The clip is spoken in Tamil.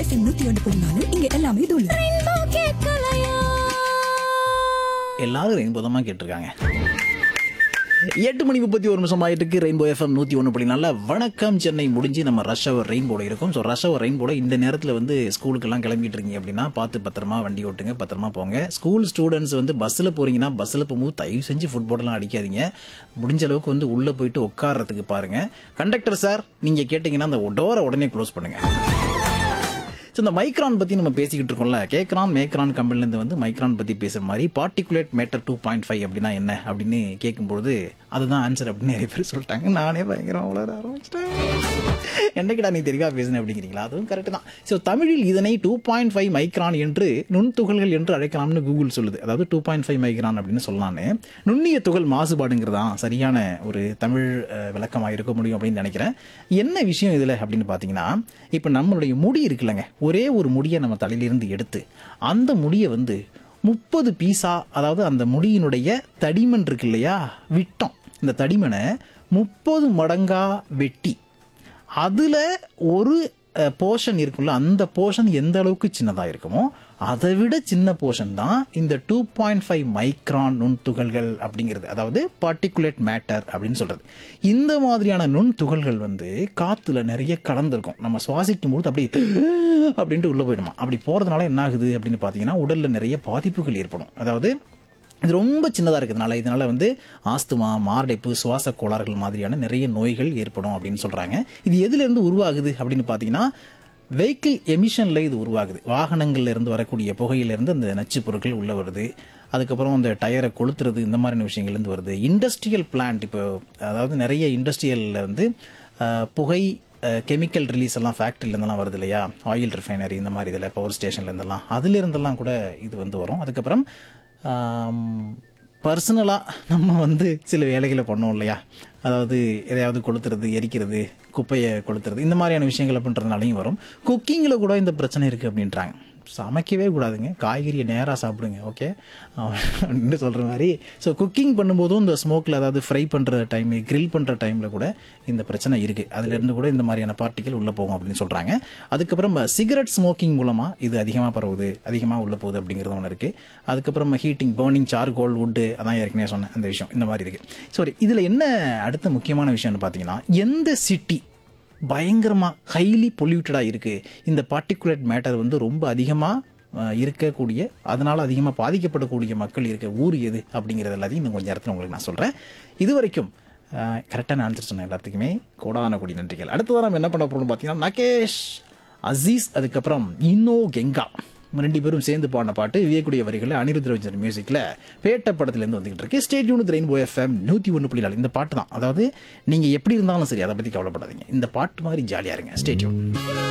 எஃப்எம் நூத்தி ஒன்று புள்ளி நாலு இங்க எல்லாமே தூள் எல்லாரும் ரெயின்போ தான் கேட்டிருக்காங்க எட்டு மணி முப்பத்தி ஒரு நிமிஷம் ஆயிட்டு இருக்கு ரெயின்போ எஃப்எம் நூற்றி ஒன்று புள்ளி நல்ல வணக்கம் சென்னை முடிஞ்சு நம்ம ரஷ் அவர் ரெயின்போட இருக்கும் ஸோ ரஷ் அவர் ரெயின்போட இந்த நேரத்தில் வந்து ஸ்கூலுக்கெல்லாம் கிளம்பிட்டு இருக்கீங்க அப்படின்னா பார்த்து பத்திரமா வண்டி ஓட்டுங்க பத்திரமா போங்க ஸ்கூல் ஸ்டூடெண்ட்ஸ் வந்து பஸ்ஸில் போறீங்கன்னா பஸ்ஸில் போகும்போது தயவு செஞ்சு ஃபுட்பாலெலாம் அடிக்காதீங்க முடிஞ்ச அளவுக்கு வந்து உள்ளே போயிட்டு உட்கார்றதுக்கு பாருங்க கண்டக்டர் சார் நீங்கள் கேட்டிங்கன்னா அந்த டோரை உடனே க்ளோஸ் பண்ணுங்க ஸோ இந்த மைக்ரான் பற்றி நம்ம பேசிக்கிட்டு இருக்கோம்ல கேட்குறான் மேக்ரான் கம்பெனிலேருந்து வந்து மைக்ரான் பற்றி பேசுகிற மாதிரி particulate matter two point five அப்படின்னா என்ன அப்படின்னு கேட்கும்பொழுது அதுதான் ஆன்சர் அப்படின்னு நிறைய பேர் சொல்லிட்டாங்க நானே பயங்கரம் வளர ஆரம்பிச்சிட்டேன் என்னைக்கிடா நீ தெளிவாக பேசுன அப்படிங்கிறீங்களா அதுவும் கரெக்ட் தான் ஸோ தமிழில் இதனை டூ பாயிண்ட் ஃபைவ் மைக்ரான் என்று நுண்துகள்கள் என்று அழைக்கலாம்னு கூகுள் சொல்லுது அதாவது டூ பாயிண்ட் ஃபைவ் மைக்ரான் அப்படின்னு சொல்லலான்னு நுண்ணிய துகள் மாசுபாடுங்கிறதான் சரியான ஒரு தமிழ் அஹ், விளக்கமாக இருக்க முடியும் அப்படின்னு நினைக்கிறேன் என்ன விஷயம் இதில் அப்படின்னு பார்த்தீங்கன்னா இப்போ நம்மளுடைய முடி இருக்குல்லங்க ஒரே ஒரு முடியை நம்ம தலையிலிருந்து எடுத்து அந்த முடியை வந்து முப்பது பீஸா அதாவது அந்த முடியினுடைய தடிமன் இருக்கு இல்லையா விட்டோம் இந்த தடிமனை முப்பது மடங்கா வெட்டி அதில் ஒரு போர்ஷன் இருக்குல்ல அந்த போர்ஷன் எந்த அளவுக்கு சின்னதாக இருக்குமோ அதை விட சின்ன போர்ஷன் தான் இந்த டூ பாயிண்ட் ஃபைவ் மைக்ரான் நுண்துகள்கள் அப்படிங்கிறது அதாவது பார்ட்டிகுலேட் மேட்டர் அப்படின்னு சொல்கிறது இந்த மாதிரியான நுண்துகள்கள் வந்து காற்றுல நிறைய கலந்துருக்கும் நம்ம சுவாசிக்கும் போது அப்படி அப்படின்ட்டு உள்ளே போயிடுமா அப்படி போகிறதுனால என்ன ஆகுது அப்படின்னு பார்த்தீங்கன்னா உடலில் நிறைய பாதிப்புகள் ஏற்படும் அதாவது இது ரொம்ப சின்னதாக இருக்கிறதுனால இதனால் வந்து ஆஸ்துமா மாரடைப்பு சுவாச கோளாறுகள் மாதிரியான நிறைய நோய்கள் ஏற்படும் அப்படின்னு சொல்கிறாங்க இது எதுலேருந்து உருவாகுது அப்படின்னு பார்த்தீங்கன்னா வெஹிக்கிள் எமிஷனில் இது உருவாகுது வாகனங்கள்ல இருந்து வரக்கூடிய புகையிலேருந்து அந்த நச்சுப் பொருட்கள் உள்ளே வருது அதுக்கப்புறம் அந்த டயரை கொளுத்துறது இந்த மாதிரியான விஷயங்கள்லேருந்து வருது இண்டஸ்ட்ரியல் பிளான்ட் இப்போ அதாவது நிறைய இண்டஸ்ட்ரியலில் வந்து அஹ், புகை கெமிக்கல் ரிலீஸ் எல்லாம் ஃபேக்ட்ரிலேருந்தெல்லாம் வருது இல்லையா ஆயில் ரிஃபைனரி இந்த மாதிரி இதில் பவர் ஸ்டேஷன்லேருந்தெல்லாம் அதுலேருந்தெல்லாம் கூட இது வந்து வரும் அதுக்கப்புறம் பர்சனலாக நம்ம வந்து சில வேலைகளை பண்ணோம் இல்லையா அதாவது எதையாவது கொளுத்துறது எரிக்கிறது குப்பையை கொளுத்துறது இந்த மாதிரியான விஷயங்களை பண்ணுறதுனாலையும் வரும் குக்கிங்கில் கூட இந்த பிரச்சனை இருக்குது அப்படின்றாங்க சமைக்கவே கூடாதுங்க காய்கறியை நேராக சாப்பிடுங்க ஓகே அப்படின்னு சொல்கிற மாதிரி ஸோ குக்கிங் பண்ணும்போதும் இந்த ஸ்மோக்கில் அதாவது ஃப்ரை பண்ணுற டைம் grill பண்ணுற டைமில் கூட இந்த பிரச்சனை இருக்குது அதுலேருந்து கூட இந்த மாதிரியான பார்ட்டிகள் உள்ளே போகும் அப்படின்னு சொல்கிறாங்க அதுக்கப்புறம் சிகரெட் ஸ்மோக்கிங் மூலமாக இது அதிகமாக பரவுது அதிகமாக உள்ளே போகுது அப்படிங்கிறது ஒன்று இருக்குது அதுக்கப்புறம் ஹீட்டிங் பேர்னிங் சார்கோல் வுட்டு அதான் ஏற்கனவே சொன்னேன் அந்த விஷயம் இந்த மாதிரி இருக்குது சாரி இதில் என்ன அடுத்த முக்கியமான விஷயம்னு பார்த்தீங்கன்னா எந்த சிட்டி பயங்கரமாக ஹைலி பொல்யூட்டடாக இருக்குது இந்த பார்ட்டிகுலேட் மேட்டர் வந்து ரொம்ப அதிகமாக இருக்கக்கூடிய அதனால் அதிகமாக பாதிக்கப்படக்கூடிய மக்கள் இருக்க ஊர் எது அப்படிங்கிறது எல்லாத்தையும் இன்னும் கொஞ்சம் நேரத்தில் உங்களுக்கு நான் சொல்கிறேன் இது வரைக்கும் கரெக்டான ஆன்சர் சொன்ன எல்லாத்துக்குமே கோடான கொடி நன்றிகள் அடுத்ததான் நம்ம என்ன பண்ண போகிறோம்னு பார்த்தீங்கன்னா நகேஷ் அசீஸ் அதுக்கப்புறம் இன்னோ கெங்கா ரெண்டு பேரும் சேர்ந்து பாடின பாட்டு வியக்கூடிய வரிகளில் அனிருத் ரவிச்சந்திரன் மியூசிக்கில் பேட்ட படத்துலேருந்து வந்துகிட்டு இருக்கு ஸ்டேட் யூனிட் ரெயின்போ எஃப்எம் நூற்றி ஒன்று புள்ளி நாலு இந்த பாட்டு தான் அதாவது நீங்கள் எப்படி இருந்தாலும் சரி அதை பற்றி கவலைப்படாதீங்க இந்த பாட்டு மாதிரி ஜாலியாக இருங்க ஸ்டேட் யூன்